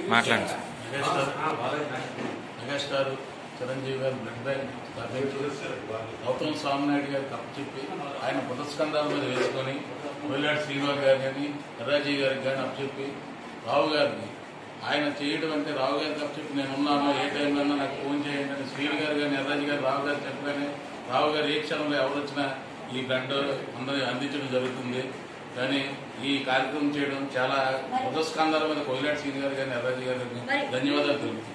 మాట్లాడండి sir megastar megastar Chiranjeevi గారు blood bank స్థాపించి గౌతమ్ స్వామినాయుడు గారికి అప్పచెప్పి ఆయన పురస్కంధాల మీద వేసుకొని కోయిలాడి శ్రీనివాస్ గారు కానీ ఎర్రాజీ గారికి కానీ అప్పచెప్పి రావు గారికి ఆయన చేయడం అంటే రావు గారికి అప్పచెప్పి నేను ఉన్నాను ఏ టైంలో నాకు ఫోన్ చేయండి అని శ్రీను గారు కానీ ఎర్రాజీ గారు రావు గారు చెప్పగానే రావు గారు ఏ క్షణంలో ఎవరు వచ్చినా ఈ బ్లడ్ అందరూ అందించడం జరుగుతుంది కానీ ఈ కార్యక్రమం చేయడం చాలా పురస్కంధాల మీద కోయిలాడి శ్రీను గారు కానీ ఎర్రాజీ గారు కానీ ధన్యవాదాలు తెలుపుతున్నాను